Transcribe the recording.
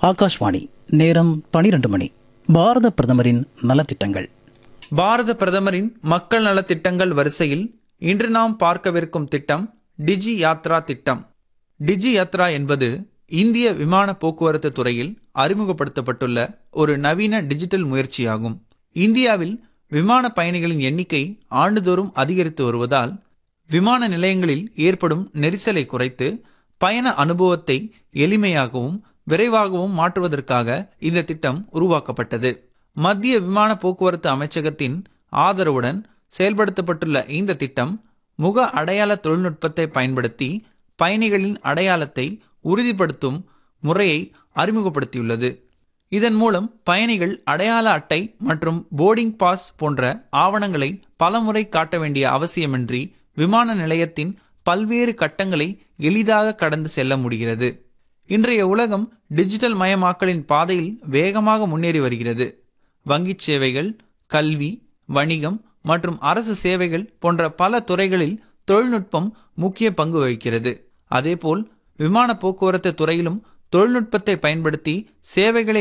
ஆகாஷ்வாணி நேரம் பனிரெண்டு மணி பாரத பிரதமரின் நலத்திட்டங்கள் பாரத பிரதமரின் மக்கள் நலத் திட்டங்கள் வரிசையில் இன்று நாம் பார்க்கவிருக்கும் திட்டம் டிஜி யாத்ரா திட்டம் டிஜி யாத்ரா என்பது இந்திய விமான போக்குவரத்து துறையில் அறிமுகப்படுத்தப்பட்டுள்ள ஒரு நவீன டிஜிட்டல் முயற்சியாகும் இந்தியாவில் விமான பயணிகளின் எண்ணிக்கை ஆண்டுதோறும் அதிகரித்து வருவதால் விமான நிலையங்களில் ஏற்படும் நெரிசலை குறைத்து பயண அனுபவத்தை எளிமையாகவும் விரைவாகவும் மாற்றுவதற்காக இந்த திட்டம் உருவாக்கப்பட்டது மத்திய விமான போக்குவரத்து அமைச்சகத்தின் ஆதரவுடன் செயல்படுத்தப்பட்டுள்ள இந்த திட்டம் முக அடையாள தொழில்நுட்பத்தை பயன்படுத்தி பயணிகளின் அடையாளத்தை உறுதிப்படுத்தும் முறையை அறிமுகப்படுத்தியுள்ளது இதன் மூலம் பயணிகள் அடையாள அட்டை மற்றும் போர்டிங் பாஸ் போன்ற ஆவணங்களை பலமுறை காட்ட வேண்டிய அவசியமின்றி விமான நிலையத்தின் பல்வேறு கட்டங்களை எளிதாக கடந்து செல்ல முடிகிறது இன்றைய உலகம் டிஜிட்டல் மயமாக்கலின் பாதையில் வேகமாக முன்னேறி வருகிறது வங்கிச் சேவைகள் கல்வி வணிகம் மற்றும் அரசு சேவைகள் போன்ற பல துறைகளில் தொழில்நுட்பம் முக்கிய பங்கு வகிக்கிறது அதேபோல் விமான போக்குவரத்து துறையிலும் தொழில்நுட்பத்தை பயன்படுத்தி சேவைகளை